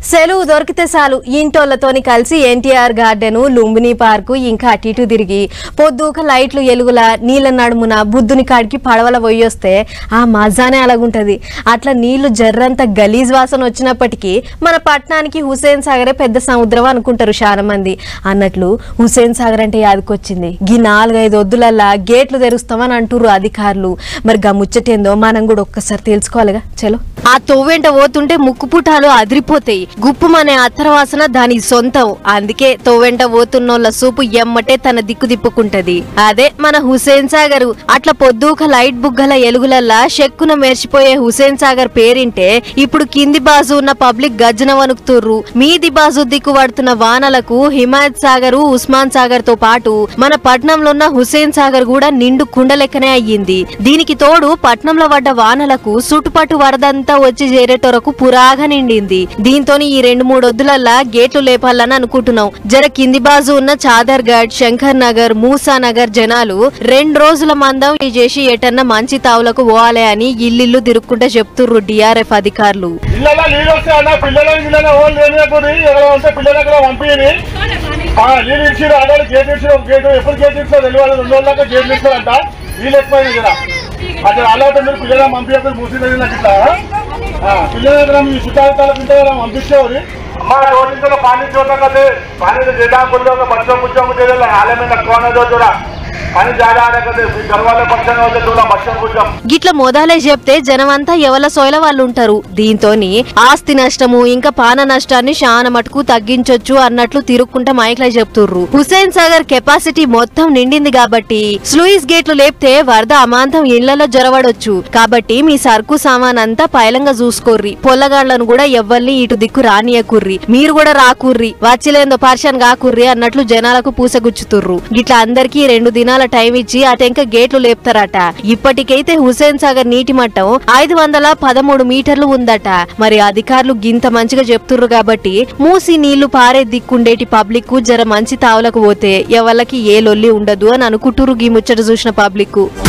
సెలవు దొరికితే చాలు ఇంటోళ్లతోని కలిసి ఎన్టీఆర్ గార్డెన్ లుంబిని పార్కు ఇంకా అటు ఇటు తిరిగి పొద్దుక లైట్లు ఎలుగుల నీళ్ళ నడుమున బుద్ధుని కాడికి పడవల పోయొస్తే ఆ మజానే అలాగుంటది అట్లా నీళ్లు జర్రంత గలీజ్ వాసన వచ్చినప్పటికీ మన పట్టణానికి హుసేన్ సాగరే పెద్ద సముద్రం అనుకుంటారు చాలా మంది అన్నట్లు హుసేన్ సాగర్ అంటే యాదకొచ్చింది గీ నాలుగైదు వద్దులల్లా గేట్లు తెరుస్తామని అంటుర్రు అధికారులు మరి గా ముచ్చటేందో మనం కూడా ఒక్కసారి తెలుసుకోవాలిగా చలో ఆ తొవ్వెంట పోతుంటే ముక్కు పుటాలు అదిరిపోతాయి గుప్పుమనే అత్తరవాసన దాని సొంతం అందుకే తొవ్వెంట పోతున్నోళ్ళ సూపు ఎమ్మటే తన దిక్కు తిప్పుకుంటది అదే మన హుసేన్ సాగర్ అట్లా పొద్దుక లైట్ బుగ్గల ఎలుగులల్లా షెక్కున మెరిచిపోయే హుసేన్ సాగర్ పేరింటే ఇప్పుడు కింది బాజు ఉన్న పబ్లిక్ గజ్జన వణుకుతుర్రు మీది బాజు దిక్కు పడుతున్న వానలకు హిమాయత్ సాగర్ ఉస్మాన్ సాగర్ తో పాటు మన పట్నంలో ఉన్న హుసేన్ సాగర్ కూడా నిండు కుండలెక్కనే అయ్యింది దీనికి తోడు పట్నంలో పడ్డ వానలకు చుట్టుపట్టు వరదంతా వచ్చి చేరేటొరకు పురాగా నిండింది దీంతోని ఈ రెండు మూడు వద్దులల్లా గేట్లు లేపాలని అనుకుంటున్నాం జర కింది బాజు ఉన్న చాదర్గఢ్ శంకర్ నగర్ మూసా నగర్ జనాలు రెండు రోజుల మందం ఈ చేసి ఎటన్నా మంచి తావులకు పోవాలే అని ఇల్లిల్లు తిరుక్కుంటా చెప్తుర్రు డిఆర్ఎఫ్ అధికారులు ఇళ్ళలో నీళ్ళు వస్తాయన్న పిల్లలని గిల్లలు ఓన్ లేనియకూడదు ఎవరో ఉంటే పిల్లలు ఎక్కడ పంపించని నీళ్ళు ఇచ్చి ఆడాలి గేట్ ఇచ్చి ఒక గేట్ ఎప్పుడు గేట్ ఇస్తారో తెలియాలి రెండు రోజుల దాకా గేట్లు ఇస్తారంట నీళ్ళు ఎక్కువైనా కదా అక్కడ అలాంటి మీరు పిల్లలు పంపించదు మూసి నాకు ఇట్లా ఆ, పిల్లల దగ్గర మీ చుట్టాల పిల్లల పంపించేవారు అమ్మా రోడ్డు పానీ చూడటం కదా పానీ जेटा कुछ लोग बच्चों कुछ मुझे हाल में नकवाना जो जोड़ा पानी ज्यादा आने का घर वाले पक्षण होते थोड़ा बच्चों कुछ గిట్ల మొదలే చెప్తే జనమంతా ఎవల సోయల వాళ్ళు ఉంటారు దీంతోని ఆస్తి నష్టము ఇంకా పాన నష్టాన్ని చాలా మటుకు తగ్గించొచ్చు అన్నట్లు తిరుక్కుంటా మైక్లా చెప్తుర్రు హుసేన్ సాగర్ కెపాసిటీ మొత్తం నిండింది కాబట్టి స్లూయిస్ గేట్లు లేపితే వరద అమాంతం ఇళ్లలో జొరవడొచ్చు కాబట్టి మీ సరుకు సామాన్ అంతా పైలంగా చూసుకోర్రి పొల్లగాళ్లను కూడా ఎవ్వల్ని ఇటు దిక్కు రానియకుర్రి మీరు కూడా రాకుర్రి వచ్చిలేందో పర్షన్ కాకుర్రి అన్నట్లు జనాలకు పూసగుచ్చుతుర్రు గిట్లా అందరికీ రెండు దినాల టైం ఇచ్చి అటెంక గేట్లు లేపుతారట ఇప్పటికైతే హుసేన్ సాగర్ నీటి మట్టం ఐదు వందల పదమూడు మీటర్లు ఉందట మరి అధికారులు గింత మంచిగా చెప్తుర్రు కాబట్టి మూసి నీళ్లు పారే దిక్కుండేటి పబ్లిక్ జర మంచి తావులకు పోతే ఎవళ్ళకి ఏ లొల్లి ఉండదు అని అనుకుంటుర్రు గీ ముచ్చట చూసిన పబ్లిక్